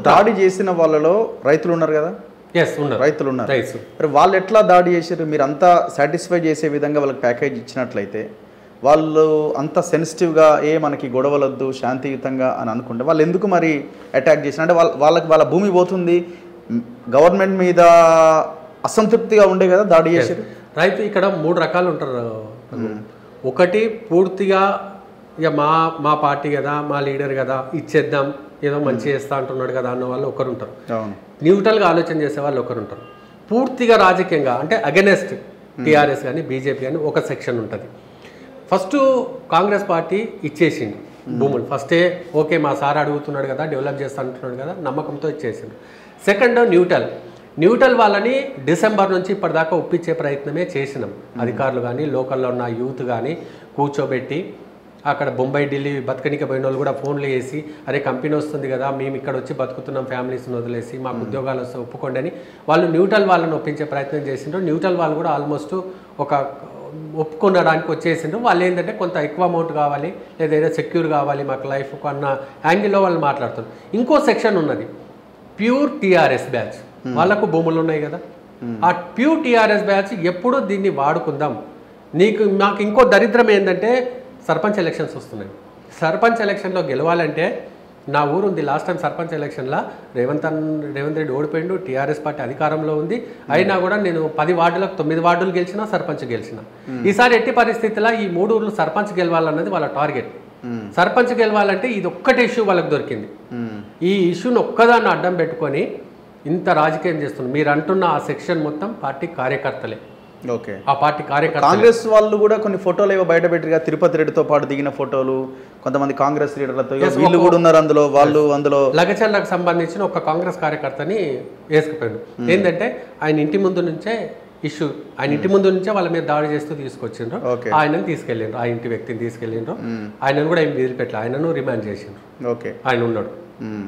దాడి చేసిన వాళ్ళలో రైతులు ఉన్నారు కదా ఎస్ ఉన్నారు రైతులు ఉన్నారు రైతు మరి వాళ్ళు ఎట్లా దాడి చేశారు మీరు అంతా సాటిస్ఫై చేసే విధంగా వాళ్ళకి ప్యాకేజ్ ఇచ్చినట్లయితే వాళ్ళు అంత సెన్సిటివ్గా ఏ మనకి గొడవలొద్దు శాంతియుతంగా అని అనుకుంటే వాళ్ళు ఎందుకు మరి అటాక్ చేసిన అంటే వాళ్ళ వాళ్ళకి వాళ్ళ భూమి పోతుంది గవర్నమెంట్ మీద అసంతృప్తిగా ఉండే కదా దాడి చేశారు రైతు ఇక్కడ మూడు రకాలు ఉంటారు ఒకటి పూర్తిగా ఇక మా మా పార్టీ కదా మా లీడర్ కదా ఇచ్చేద్దాం ఏదో మంచి చేస్తా అంటున్నాడు కదా అన్న వాళ్ళు ఒకరు ఉంటారు అవును న్యూట్రల్గా ఆలోచన చేసే వాళ్ళు ఒకరు ఉంటారు పూర్తిగా రాజకీయంగా అంటే అగెనెస్ట్ టీఆర్ఎస్ కానీ బీజేపీ కానీ ఒక సెక్షన్ ఉంటుంది ఫస్ట్ కాంగ్రెస్ పార్టీ ఇచ్చేసింది భూములు ఫస్టే ఓకే మా సార్ అడుగుతున్నాడు కదా డెవలప్ చేస్తా అంటున్నాడు కదా నమ్మకంతో ఇచ్చేసిండు సెకండ్ న్యూట్రల్ న్యూట్రల్ వాళ్ళని డిసెంబర్ నుంచి ఇప్పటిదాకా ఒప్పించే ప్రయత్నమే చేసినాం అధికారులు కానీ లోకల్లో ఉన్న యూత్ కానీ కూర్చోబెట్టి అక్కడ బొంబాయి ఢిల్లీ బతకనికి పోయిన వాళ్ళు కూడా ఫోన్లు చేసి అరే కంపెనీ వస్తుంది కదా మేము ఇక్కడ వచ్చి బతుకుతున్నాం ఫ్యామిలీస్ని వదిలేసి మాకు ఉద్యోగాలు వస్తే ఒప్పుకోండి అని వాళ్ళు న్యూట్రల్ వాళ్ళని ఒప్పించే ప్రయత్నం చేసిండ్రు న్యూట్రల్ వాళ్ళు కూడా ఆల్మోస్ట్ ఒక ఒప్పుకొనడానికి వచ్చేసిండ్రు వాళ్ళు ఏంటంటే కొంత ఎక్కువ అమౌంట్ కావాలి లేదా ఏదో సెక్యూర్ కావాలి మాకు లైఫ్ అన్న యాంగిల్లో వాళ్ళు మాట్లాడుతున్నారు ఇంకో సెక్షన్ ఉన్నది ప్యూర్ టీఆర్ఎస్ బ్యాచ్ వాళ్ళకు భూములు ఉన్నాయి కదా ఆ ప్యూర్ టీఆర్ఎస్ బ్యాచ్ ఎప్పుడు దీన్ని వాడుకుందాం నీకు మాకు ఇంకో దరిద్రం ఏంటంటే సర్పంచ్ ఎలక్షన్స్ వస్తున్నాయి సర్పంచ్ ఎలక్షన్లో గెలవాలంటే నా ఊరు ఉంది లాస్ట్ టైం సర్పంచ్ ఎలక్షన్లో రేవంత్ అన్ రేవంత్ రెడ్డి ఓడిపోయిండు టీఆర్ఎస్ పార్టీ అధికారంలో ఉంది అయినా కూడా నేను పది వార్డులకు తొమ్మిది వార్డులు గెలిచినా సర్పంచ్ గెలిచిన ఈసారి ఎట్టి పరిస్థితుల్లో ఈ మూడు ఊర్లు సర్పంచ్ గెలవాలన్నది వాళ్ళ టార్గెట్ సర్పంచ్ గెలవాలంటే ఇది ఒక్కటే ఇష్యూ వాళ్ళకి దొరికింది ఈ ఇష్యూని ఒక్కదాన్ని అడ్డం పెట్టుకొని ఇంత రాజకీయం చేస్తున్నారు మీరు అంటున్న ఆ సెక్షన్ మొత్తం పార్టీ కార్యకర్తలే ఓకే ఆ పార్టీ కార్యకర్త కాంగ్రెస్ వాళ్ళు కూడా కొన్ని ఫోటోలు ఏవో బయట పెట్టిగా తిరుపతి రెడ్డితో పాటు దిగిన ఫోటోలు కొంతమంది కాంగ్రెస్ లీడర్లతో ఇగో వీళ్ళు కూడా ఉన్నారు అందులో వాళ్ళు అందులో లగచర్లకు సంబంధించిన ఒక కాంగ్రెస్ కార్యకర్తని వేసుకుపోయాడు ఏంటంటే ఆయన ఇంటి ముందు నుంచే ఇష్యూ ఆయన ఇంటి ముందు నుంచే వాళ్ళ మీద దాడి చేస్తూ తీసుకొచ్చిండ్రు ఓకే ఆయనను తీసుకెళ్ళిండ్రు ఆ ఇంటి వ్యక్తిని తీసుకెళ్ళిండ్రు ఆయనను కూడా ఏం వదిలిపెట్టలే ఆయనను రిమాండ్ చేసిండ్రు ఓకే ఆయన ఉన్నాడు మ్మ్.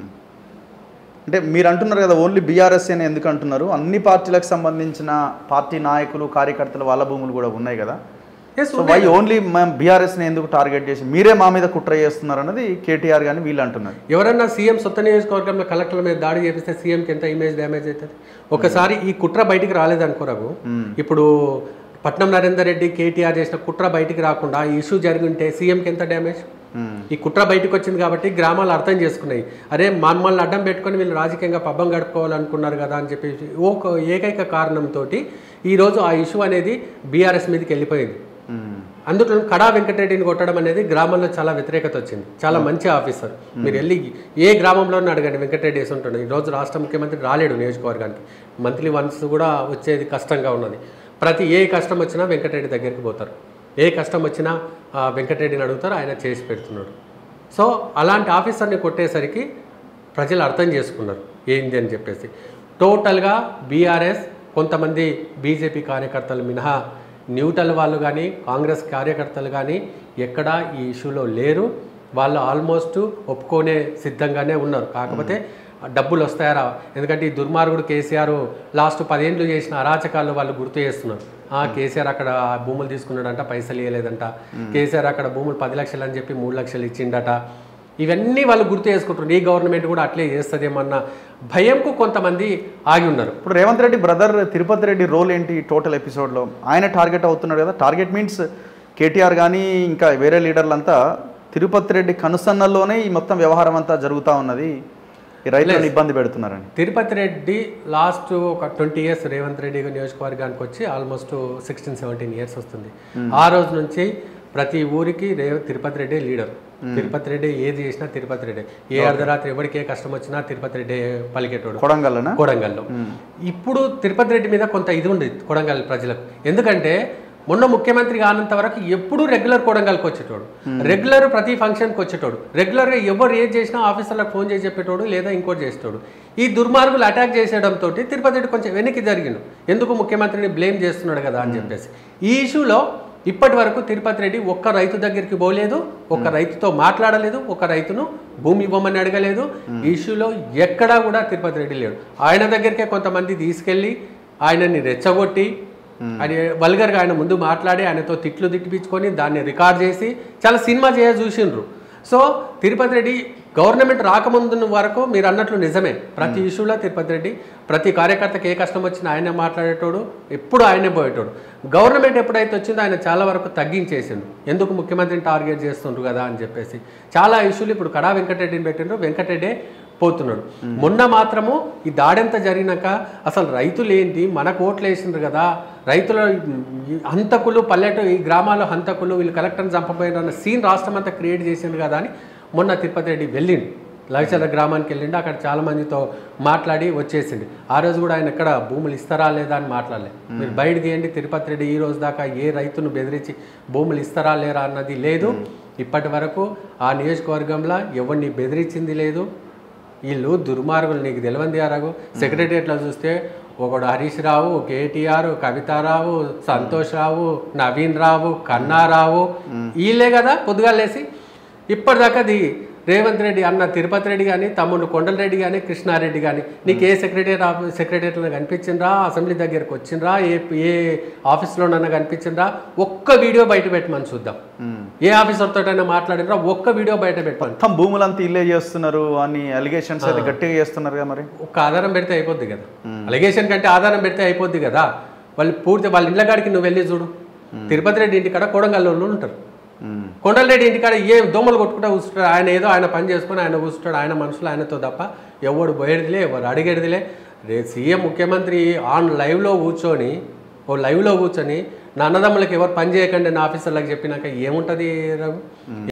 అంటే మీరు అంటున్నారు కదా ఓన్లీ బీఆర్ఎస్ అని ఎందుకు అంటున్నారు అన్ని పార్టీలకు సంబంధించిన పార్టీ నాయకులు కార్యకర్తలు వాళ్ళ భూములు కూడా ఉన్నాయి కదా Yes, సో వై ఓన్లీ మేము బీఆర్ఎస్ని ఎందుకు టార్గెట్ చేసి మీరే మా మీద కుట్ర చేస్తున్నారు అన్నది కేటీఆర్ కానీ వీళ్ళు అంటున్నారు ఎవరన్నా సీఎం సొంత నియోజకవర్గంలో కలెక్టర్ల మీద దాడి చేపిస్తే సీఎంకి ఎంత ఇమేజ్ డ్యామేజ్ అవుతుంది ఒకసారి ఈ కుట్ర బయటికి రాలేదనుకోరాగు ఇప్పుడు పట్నం నరేందర్ రెడ్డి కేటీఆర్ చేసిన కుట్ర బయటికి రాకుండా ఈ ఇష్యూ జరిగింటే సీఎంకి ఎంత డ్యామేజ్ మ్మ్. ఈ కుట్ర బయటకు వచ్చింది కాబట్టి గ్రామాలు అర్థం చేసుకున్నాయి అరే మమ్మల్ని అడ్డం పెట్టుకొని వీళ్ళు రాజకీయంగా పబ్బం గడుపుకోవాలనుకున్నారు కదా అని చెప్పి ఒక ఏకైక కారణంతో ఈరోజు ఆ ఇష్యూ అనేది బీఆర్ఎస్ మీదకి వెళ్ళిపోయింది మ్మ్. అందులో కడా వెంకటరెడ్డిని కొట్టడం అనేది గ్రామంలో చాలా వ్యతిరేకత వచ్చింది చాలా మంచి ఆఫీసర్ మీరు వెళ్ళి ఏ గ్రామంలోనే అడగండి వెంకటరెడ్డి వేసి ఉంటాడు ఈ రోజు రాష్ట్ర ముఖ్యమంత్రి రాలేడు నియోజకవర్గానికి మంత్లీ వన్స్ కూడా వచ్చేది కష్టంగా ఉన్నది ప్రతి ఏ కష్టం వచ్చినా వెంకటరెడ్డి దగ్గరికి పోతారు ఏ కష్టం వచ్చినా ఆ, వెంకటరెడ్డిని అడుగుతారు ఆయన చేసి పెడుతున్నాడు సో అలాంటి ఆఫీసర్ని కొట్టేసరికి ప్రజలు అర్థం చేసుకున్నారు ఏంది అని చెప్పేసి టోటల్గా బీఆర్ఎస్ కొంతమంది బీజేపీ కార్యకర్తలు మినహా న్యూట్రల్ వాళ్ళు కానీ కాంగ్రెస్ కార్యకర్తలు కానీ ఎక్కడా ఈ ఇష్యూలో లేరు వాళ్ళు ఆల్మోస్ట్ ఒప్పుకోనే సిద్ధంగానే ఉన్నారు కాకపోతే డబ్బులు వస్తాయా రావా ఎందుకంటే ఈ దుర్మార్గుడు కేసీఆర్ లాస్ట్ పదేండ్లు చేసిన అరాచకాలు వాళ్ళు గుర్తు చేస్తున్నారు ఆ కేసీఆర్ అక్కడ భూములు తీసుకున్నాడంట పైసలు ఇవ్వలేదంట కేసీఆర్ అక్కడ భూములు పది లక్షలు అని చెప్పి మూడు లక్షలు ఇచ్చిండట ఇవన్నీ వాళ్ళు గుర్తు చేసుకుంటారు ఈ గవర్నమెంట్ కూడా అట్లే చేస్తుందేమన్న భయంకు కొంతమంది ఆగి ఉన్నారు ఇప్పుడు రేవంత్ రెడ్డి బ్రదర్ తిరుపతి రెడ్డి రోల్ ఏంటి టోటల్ ఎపిసోడ్లో ఆయన టార్గెట్ అవుతున్నాడు కదా టార్గెట్ మీన్స్ కేటీఆర్ కానీ ఇంకా వేరే లీడర్లంతా తిరుపతి రెడ్డి కనుసన్నల్లోనే ఈ మొత్తం వ్యవహారం అంతా జరుగుతూ ఉన్నది ఈ రైతులను ఇబ్బంది పెడుతున్నారని తిరుపతి రెడ్డి లాస్ట్ ఒక ట్వంటీ ఇయర్స్ రేవంత్ రెడ్డి నియోజకవర్గానికి వచ్చి ఆల్మోస్ట్ సిక్స్టీన్ సెవెంటీన్ ఇయర్స్ వస్తుంది ఆ రోజు నుంచి ప్రతి ఊరికి రే తిరుపతి రెడ్డి లీడర్ తిరుపతి రెడ్డి ఏది చేసినా తిరుపతి రెడ్డి ఏ అర్ధరాత్రి ఎవరికి ఏ కష్టం వచ్చినా తిరుపతి రెడ్డి పలికేటోడు కొడంగల్నా కొడంగల్లో ఇప్పుడు తిరుపతి రెడ్డి మీద కొంత ఇది ఉంది కొడంగల్ ప్రజలకు ఎందుకంటే మొన్న ముఖ్యమంత్రి కానంత వరకు ఎప్పుడూ రెగ్యులర్ కొడంగల్కి వచ్చేటోడు రెగ్యులర్ ప్రతి ఫంక్షన్కి వచ్చేటోడు రెగ్యులర్గా ఎవరు ఏది చేసినా ఆఫీసర్లకు ఫోన్ చేసి చెప్పేటోడు లేదా ఇంకోటి చేసేటోడు ఈ దుర్మార్గులు అటాక్ చేసేయడంతో తిరుపతి రెడ్డి కొంచెం వెనక్కి జరిగిండు ఎందుకు ముఖ్యమంత్రిని బ్లేమ్ చేస్తున్నాడు కదా అని చెప్పేసి ఈ ఇష్యూలో ఇప్పటి వరకు తిరుపతి రెడ్డి ఒక్క రైతు దగ్గరికి పోలేదు ఒక్క రైతుతో మాట్లాడలేదు ఒక రైతును భూమి ఇవ్వమని అడగలేదు ఈ ఇష్యూలో ఎక్కడా కూడా తిరుపతి రెడ్డి లేడు ఆయన దగ్గరికే కొంతమంది తీసుకెళ్ళి ఆయనని రెచ్చగొట్టి ఆయన వల్గర్గా ఆయన ముందు మాట్లాడి ఆయనతో తిట్లు తిట్టిపించుకొని దాన్ని రికార్డ్ చేసి చాలా సినిమా చేయ చూసిండ్రు సో తిరుపతి రెడ్డి గవర్నమెంట్ రాకముందు వరకు మీరు అన్నట్లు నిజమే ప్రతి ఇష్యూలో తిరుపతి రెడ్డి ప్రతి కార్యకర్తకి ఏ కష్టం వచ్చినా ఆయనే మాట్లాడేటోడు ఎప్పుడు ఆయనే పోయేటోడు గవర్నమెంట్ ఎప్పుడైతే వచ్చిందో ఆయన చాలా వరకు తగ్గించేసిండు ఎందుకు ముఖ్యమంత్రిని టార్గెట్ చేస్తుండ్రు కదా అని చెప్పేసి చాలా ఇష్యూలు ఇప్పుడు కడా వెంకటరెడ్డిని పెట్టిండ్రు వెంకటరెడ్డే పోతున్నాడు మొన్న మాత్రము ఈ దాడెంత జరిగినాక అసలు రైతులు ఏంటి మనకు ఓట్లు వేసిండ్రు కదా రైతుల ఈ హంతకులు పల్లెటూరు ఈ గ్రామాల్లో హంతకులు వీళ్ళు కలెక్టర్ని చంపబోయిన అన్న సీన్ రాష్ట్రం అంతా క్రియేట్ చేసిండు కదా అని మొన్న తిరుపతి రెడ్డి వెళ్ళిండు లవిచర్ల గ్రామానికి వెళ్ళిండు అక్కడ చాలా మందితో మాట్లాడి వచ్చేసిండు ఆ రోజు కూడా ఆయన ఎక్కడ భూములు ఇస్తారా లేదా అని మాట్లాడలే మీరు బయట తీయండి తిరుపతి రెడ్డి ఈ రోజు దాకా ఏ రైతును బెదిరించి భూములు ఇస్తారా లేరా అన్నది లేదు ఇప్పటి వరకు ఆ నియోజకవర్గంలో ఎవరిని బెదిరించింది లేదు వీళ్ళు దుర్మార్గులు నీకు తెలియంది రఘు సెక్రటరియట్లో చూస్తే ఒకడు హరీష్ రావు కేటీఆర్ కవితారావు సంతోష్ రావు నవీన్ రావు కన్నారావు వీళ్ళే కదా పొద్దుగాలేసి ఇప్పటిదాకా అది రేవంత్ రెడ్డి అన్న తిరుపతి రెడ్డి కానీ తమ్ముడు కొండలరెడ్డి కానీ కృష్ణారెడ్డి కానీ నీకు ఏ సెక్రటరీ సెక్రటరీలో కనిపించిండ్రా అసెంబ్లీ దగ్గరకు వచ్చిండ్రా ఏ ఏ ఆఫీస్లోనన్నా కనిపించిండ్రా ఒక్క వీడియో బయట పెట్టమని చూద్దాం ఏ ఆఫీసర్తో మాట్లాడినరా ఒక్క వీడియో బయట పెట్టమని మొత్తం భూములంతా ఇల్లే చేస్తున్నారు అని అలిగేషన్స్ అయితే గట్టిగా చేస్తున్నారు కదా మరి ఒక్క ఆధారం పెడితే అయిపోద్ది కదా అలిగేషన్ కంటే ఆధారం పెడితే అయిపోద్ది కదా వాళ్ళు పూర్తి వాళ్ళ ఇళ్ళ కాడికి నువ్వు వెళ్ళి చూడు తిరుపతి రెడ్డి ఇంటికాడ కొడంగల్లో ఉంటారు మ్మ్. కొండలరెడ్డి ఇంటికాడ ఏ దోమలు కొట్టుకుంటా కూర్చుంటాడు ఆయన ఏదో ఆయన పని చేసుకొని ఆయన కూర్చుంటాడు ఆయన మనుషులు ఆయనతో తప్ప ఎవడు పోయేదిలే ఎవరు అడిగేదిలే రే సీఎం ముఖ్యమంత్రి ఆన్ లైవ్లో కూర్చొని ఓ లైవ్లో కూర్చొని నా అన్నదమ్ములకి ఎవరు పని చేయకండి నా ఆఫీసర్లకు చెప్పినాక ఏముంటుంది రఘు